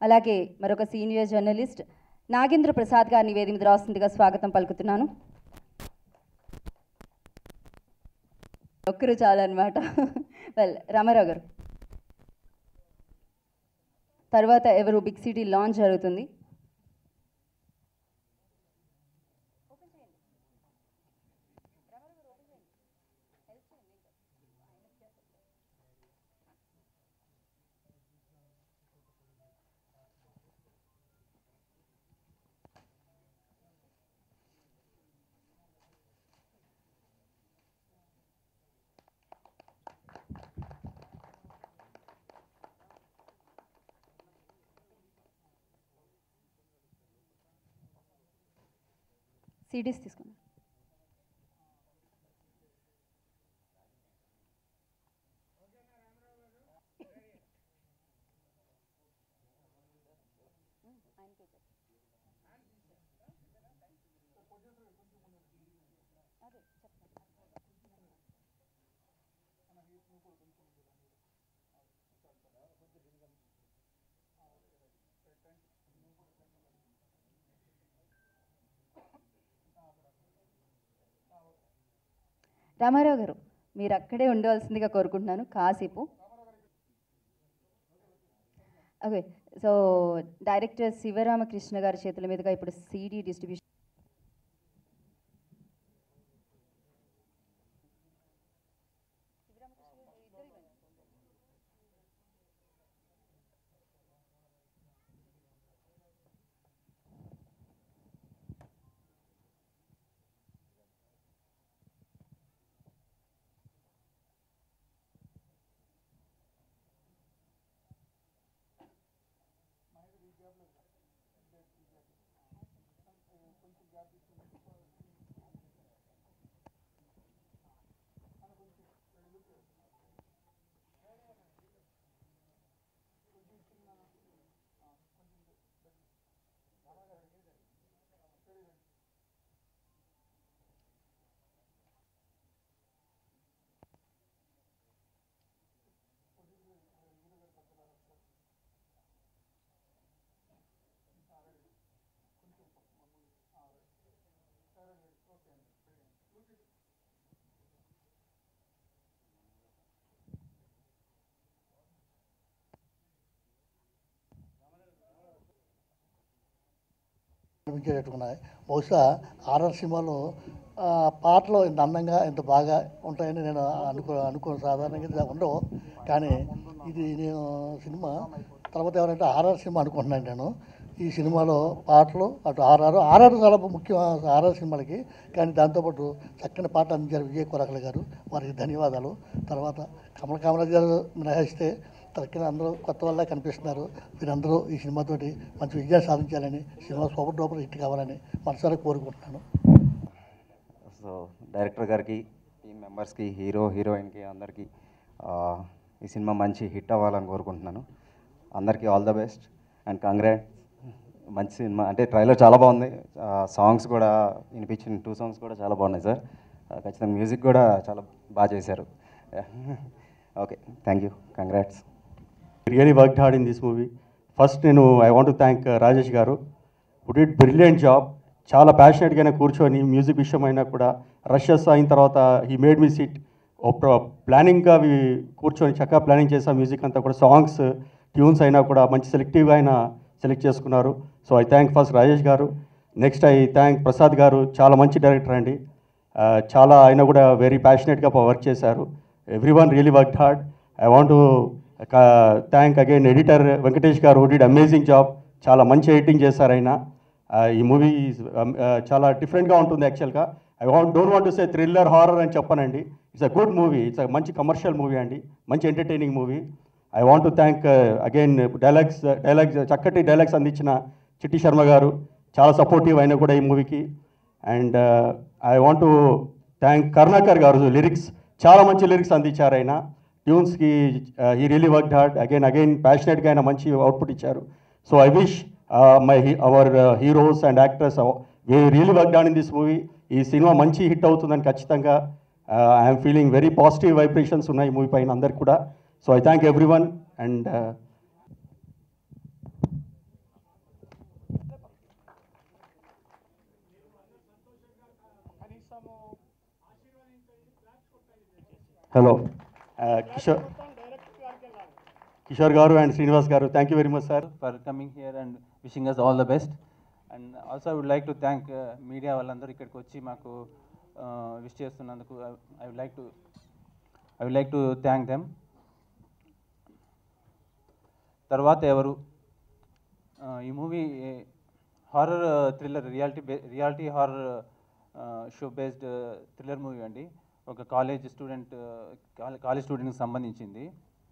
అలాగే మరొక senior journalist Nagendra Prasad గారిని వేదిక మీద రాస్తుందిగా స్వాగతం పలుకుతున్నాను ఒక్కరు చాలన్నమాట వెల్ రామారావు గారు తర్వాత ఎవరు బిగ్ సిటీ లాంచ్ జరుగుతుంది సిడీస్ తీసుకోండి రామారావు గారు మీరు అక్కడే ఉండవలసిందిగా కోరుకుంటున్నాను కాసేపు ఓకే సో డైరెక్టర్ శివరామకృష్ణ గారి చేతుల మీదుగా ఇప్పుడు సీడీ డిస్ట్రిబ్యూషన్ అనిపించేటట్టున్నాయి బహుశా ఆర్ఆర్ సినిమాలో ఆ, పాటలు ఇంత అందంగా ఇంత బాగా ఉంటాయని నేను అనుకో అనుకో సాధారణంగా ఇది ఉండవు కానీ ఇది నేను సినిమా తర్వాత ఎవరంటే ఆర్ఆర్ సినిమా అనుకుంటున్నాను నేను ఈ సినిమాలో పాటలు అటు ఆర్ఆర్ ఆర్ఆర్ చాలా ముఖ్యం ఆర్ఆర్ సినిమాలకి కానీ దాంతోపాటు చక్కని పాట అందించారు విజయ్ కొరకల గారు వారికి ధన్యవాదాలు తర్వాత కమల కామరాజ్ గారు మినహాయిస్తే తక్కిన అందరూ కొత్త వాళ్ళ కనిపిస్తున్నారు మీరందరూ ఈ సినిమాతోటి మంచి విజయం సాధించాలని సినిమా సూపర్ డూపర్ హిట్ కావాలని మనసారా కోరుకుంటున్నాను సో డైరెక్టర్ గారికి టీం మెంబర్స్కి హీరో హీరోయిన్కి అందరికీ ఆ, ఈ సినిమా మంచి హిట్ అవ్వాలని కోరుకుంటున్నాను అందరికీ all the best and congrat మంచి సినిమా అంటే ట్రైలర్ చాలా బాగుంది సాంగ్స్ కూడా వినిపించిన టూ సాంగ్స్ కూడా చాలా బాగున్నాయి సార్ ఆ, ఖచ్చితంగా మ్యూజిక్ కూడా చాలా బాగా చేశారు okay thank you congrats really work hard in this movie first నేను ఐ వాంట్ థ్యాంక్ రాజేష్ గారు వుడ్ ఇట్ బ్రిలియంట్ జాబ్ చాలా ప్యాషనెట్గానే కూర్చొని మ్యూజిక్ విషయం అయినా కూడా రషెస్ అయిన తర్వాత హీ మేడ్ మీ సిట్ ప్లానింగ్గా అవి కూర్చొని చక్కగా ప్లానింగ్ చేసా మ్యూజిక్ అంతా కూడా సాంగ్స్ ట్యూన్స్ అయినా కూడా మంచి సెలెక్టివ్గా అయినా సెలెక్ట్ చేసుకున్నారు so I thank first Rajesh గారు నెక్స్ట్ ఐ థ్యాంక్ ప్రసాద్ గారు చాలా మంచి డైరెక్టర్ అండి ఆ, చాలా ఆయన కూడా వెరీ ప్యాషనెట్గా వర్క్ చేశారు every one really work hard I want thank again editor Venkatesh గారు డిడ్ అమేజింగ్ జాబ్ చాలా మంచి ఎడిటింగ్ చేశారు ఆయన ఆ, ఈ మూవీ చాలా డిఫరెంట్గా ఉంటుంది యాక్చువల్గా I want don't want to say thriller horror అని చెప్పనండి it's a good movie it's a మంచి కమర్షియల్ మూవీ అండి మంచి entertaining movie I want to thank again dialogues dialogues చక్కటి డైలాగ్స్ అందించిన చిట్టి శర్మ గారు చాలా సపోర్టివ్ అయినా కూడా ఈ మూవీకి and I want to thank Karunakar గారు లిరిక్స్ చాలా మంచి లిరిక్స్ అందించారు ఆయన ట్యూన్స్కి ఈ really work hard again again ప్యాషనెట్గా ఆయన మంచి అవుట్పుట్ ఇచ్చారు so I wish my our heroes and actors we really work done in this movie ఈ సినిమా మంచి హిట్ అవుతుందని ఖచ్చితంగా I'm feeling very positive vibrations ఉన్నాయి ఈ మూవీ పైన అందరికి కూడా so I thank every one and hello Kishore Kishore గారు అండ్ శ్రీనివాస్ గారు thank you very much sir for coming here and wishing us all the best. And also I would like to thank uh, media వాళ్ళందరూ ఇక్కడికి వచ్చి మాకు wish చేస్తున్నందుకు I would like to I would like to thank them తర్వాత ఎవరు Uh, ఈ movie horror thriller reality బే reality horror show based thriller movie అండి ఒక కాలేజ్ స్టూడెంట్ కాలేజ్ స్టూడెంట్కి సంబంధించింది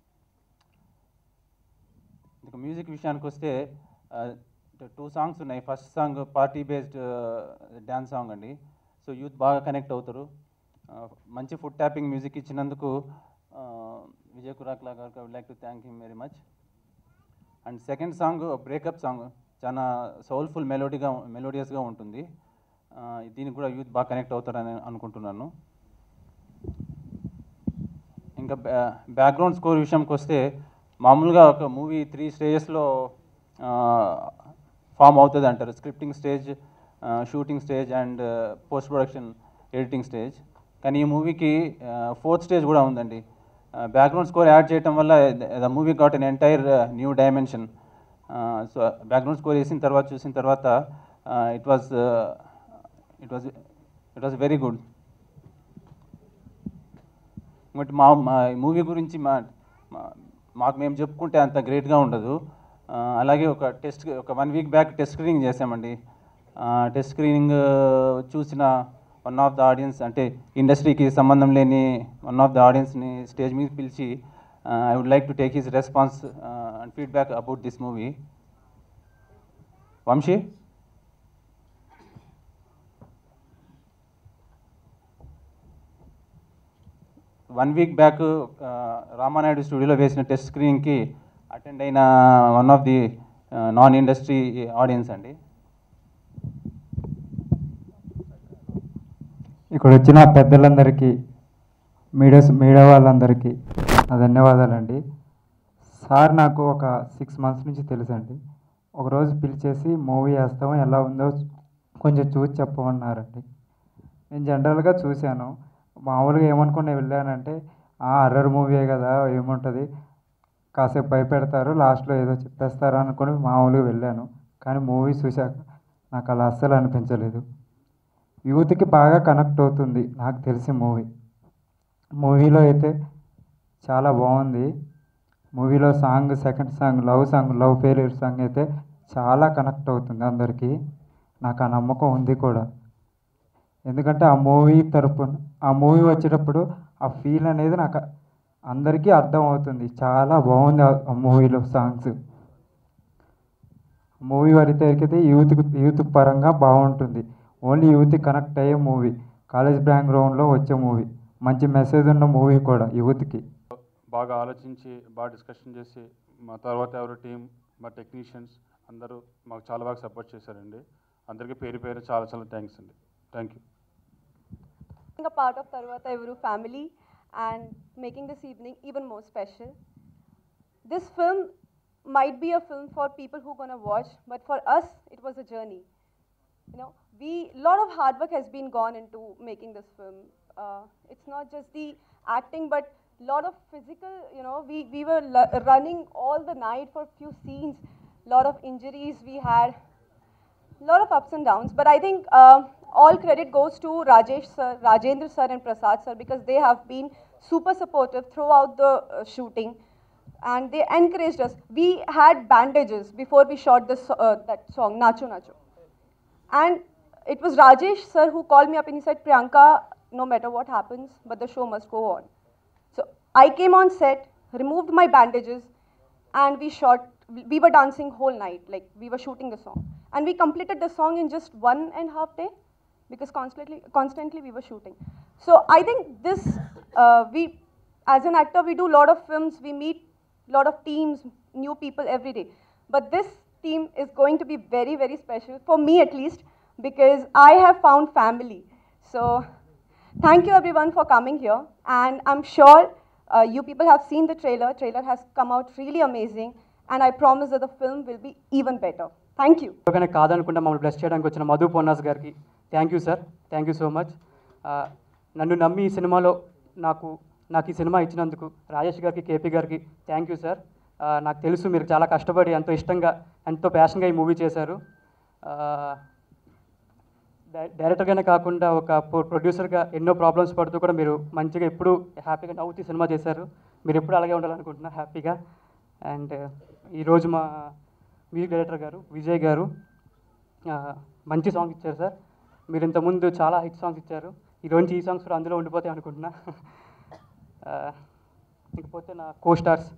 ఇక మ్యూజిక్ విషయానికి వస్తే టూ సాంగ్స్ ఉన్నాయి first song party based dance song అండి సో యూత్ బాగా కనెక్ట్ అవుతారు Uh, మంచి ఫుడ్ ట్యాపింగ్ మ్యూజిక్ ఇచ్చినందుకు uh, విజయ్ కురాక్లా గారికి I would like to thank him very much and second song breakup song చాలా సోల్ఫుల్ మెలోడీగా మెలోడియస్గా ఉంటుంది Uh, దీనికి కూడా యూత్ బాగా కనెక్ట్ అవుతారని అనుకుంటున్నాను ఇంకా బ్యాక్గ్రౌండ్ స్కోర్ విషయంకి వస్తే మామూలుగా ఒక మూవీ త్రీ స్టేజెస్లో ఫామ్ అవుతుంది అంటారు scripting stage shooting stage and post production editing stage కానీ ఈ మూవీకి ఫోర్త్ స్టేజ్ కూడా ఉందండి బ్యాక్గ్రౌండ్ స్కోర్ యాడ్ చేయడం వల్ల the movie got an entire new dimension so background score వేసిన తర్వాత చూసిన తర్వాత it was it was it was very good ఇంకోటి మా మా మూవీ గురించి మా మా- మాకు మేము చెప్పుకుంటే అంత గ్రేట్గా ఉండదు ఆ, అలాగే ఒక టెస్ట్ ఒక one week back test screening చేసామండి టెస్ట్ స్క్రీనింగ్ చూసిన వన్ ఆఫ్ ద ఆడియన్స్ అంటే ఇండస్ట్రీకి సంబంధం లేని వన్ ఆఫ్ ద ఆడియన్స్ని స్టేజ్ మీద పిలిచి I would like to take his response and feedback about this movie Vamshi one week back Ramanaidu స్టూడియోలో వేసిన టెస్ట్ స్క్రీనింగ్కి అటెండ్ అయిన one of the non industry audience అండి ఇక్కడ వచ్చిన పెద్దలందరికీ మీడియా మీడియా వాళ్ళందరికీ నా ధన్యవాదాలండి సార్ నాకు ఒక సిక్స్ మంత్స్ నుంచి తెలుసండి ఒకరోజు పిలిచేసి మూవీ వేస్తాము ఎలా ఉందో కొంచెం చూసి చెప్పమన్నారండి నేను జనరల్గా చూశాను మామూలుగా ఏమనుకుని వెళ్ళానంటే ఆ హర్రర్ మూవీయే కదా ఏముంటుంది కాసేపు భయపెడతారు లాస్ట్లో ఏదో చెప్పేస్తారు అనుకుని మామూలుగా వెళ్ళాను కానీ మూవీ చూశాక నాకు అలా అస్సలు అనిపించలేదు యూత్కి బాగా కనెక్ట్ అవుతుంది నాకు తెలిసి మూవీ మూవీలో అయితే చాలా బాగుంది మూవీలో song second song love song love failure song అయితే చాలా కనెక్ట్ అవుతుంది అందరికీ నాకు ఆ నమ్మకం ఉంది కూడా ఎందుకంటే ఆ మూవీ తరపున ఆ మూవీ వచ్చేటప్పుడు ఆ ఫీల్ అనేది నాకు అందరికీ అర్థం అవుతుంది చాలా బాగుంది ఆ- ఆ మూవీలో సాంగ్స్ మూవీ వరకైతే యూత్ యూత్ పరంగా బాగుంటుంది ఓన్లీ యూత్ కనెక్ట్ అయ్యే మూవీ కాలేజ్ బ్యాక్గ్రౌండ్లో వచ్చే మూవీ మంచి మెసేజ్ ఉన్న మూవీ కూడా యూత్కి బాగా ఆలోచించి బాగా డిస్కషన్ చేసి మా తర్వాత ఎవరు టీం మా టెక్నీషియన్స్ అందరూ మాకు చాలా బాగా సపోర్ట్ చేశారండి అందరికీ పేరు పేరు చాలా చాలా థ్యాంక్స్ అండి thank you being a part of Tarvata Evuru family and making this evening even more special. This film might be a film for people who are going to watch, but for us, it was a journey. You know, we lot of hard work has been gone into making this film. Uh, it's not just the acting, but lot of physical. You know, we we were lu- running all the night for few scenes. Lot of injuries we had lot of ups and downs, but I think uh, all credit goes to Rajesh sir, Rajendra sir, and Prasad sir because they have been super supportive throughout the uh, shooting, and they encouraged us. We had bandages before we shot this uh, that song Nacho Nacho, and it was Rajesh sir who called me up and he said, Priyanka, no matter what happens, but the show must go on. So I came on set, removed my bandages, and we shot. We were dancing whole night, like we were shooting the song, and we completed the song in just one and a half day, because constantly, constantly we were shooting. So I think this, uh, we, as an actor, we do a lot of films. We meet a lot of teams, new people every day, but this team is going to be very, very special for me at least, because I have found family. So thank you everyone for coming here and i'm sure uh, you people have seen the trailer trailer has come out really amazing and i promise that the film will be even better thank you కానీ కాదనుకుంటే మమ్మల్ని bless చేయడానికి వచ్చిన మధు పొన్నాస్ గారికి thank you sir thank you so much నన్ను నమ్మి ఈ సినిమాలో నాకు నాకు ఈ సినిమా ఇచ్చినందుకు రాజేష్ గారికి కేపీ గారికి థ్యాంక్ యూ సార్ నాకు తెలుసు మీరు చాలా కష్టపడి ఎంతో ఇష్టంగా ఎంతో ప్యాషన్గా ఈ మూవీ చేశారు ఆ, డై- డైరెక్టర్గానే కాకుండా ఒక ప్రొ- ప్రొడ్యూసర్గా ఎన్నో ప్రాబ్లమ్స్ పడుతూ కూడా మీరు మంచిగా ఎప్పుడు హ్యాపీగా నవ్వుతూ సినిమా చేశారు మీరు ఎప్పుడు అలాగే ఉండాలనుకుంటున్నా హ్యాపీగా అండ్ ఈరోజు మా మ్యూజిక్ డైరెక్టర్ గారు విజయ్ గారు ఆ, మంచి సాంగ్ ఇచ్చారు సార్ మీరు ఇంతకుముందు చాలా హిట్ సాంగ్స్ ఇచ్చారు ఈరోజు ఈ సాంగ్స్ కూడా అందులో ఉండిపోతాయి అనుకుంటున్నా ఆ, ఇకపోతే నా కో స్టార్స్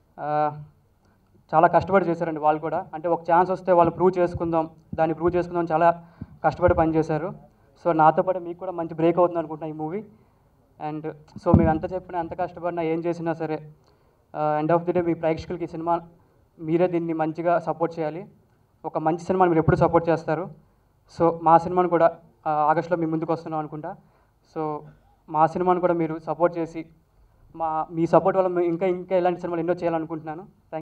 చాలా కష్టపడి చేశారండి వాళ్ళు కూడా అంటే ఒక ఛాన్స్ వస్తే వాళ్ళు ప్రూవ్ చేసుకుందాం దాన్ని ప్రూవ్ చేసుకుందాం అని చాలా కష్టపడి పనిచేశారు సో నాతో పాటు మీకు కూడా మంచి బ్రేక్ అవుతుంది అనుకుంటున్నా ఈ మూవీ అండ్ సో మేము ఎంత చెప్పినా ఎంత కష్టపడినా ఏం చేసినా సరే ఎండ్ ఆఫ్ ది డే మీ ప్రేక్షకులకి ఈ సినిమా మీరే దీన్ని మంచిగా సపోర్ట్ చేయాలి ఒక మంచి సినిమాని మీరు ఎప్పుడు సపోర్ట్ చేస్తారు సో మా సినిమాను కూడా ఆ, ఆగస్టులో మీ ముందుకు వస్తున్నాం అనుకుంటా సో మా సినిమాను కూడా మీరు సపోర్ట్ చేసి మా మీ సపోర్ట్ వల్ల మేము ఇంకా ఇంకా ఇలాంటి సినిమాలు ఎన్నో చేయాలనుకుంటున్నాను థ్యాంక్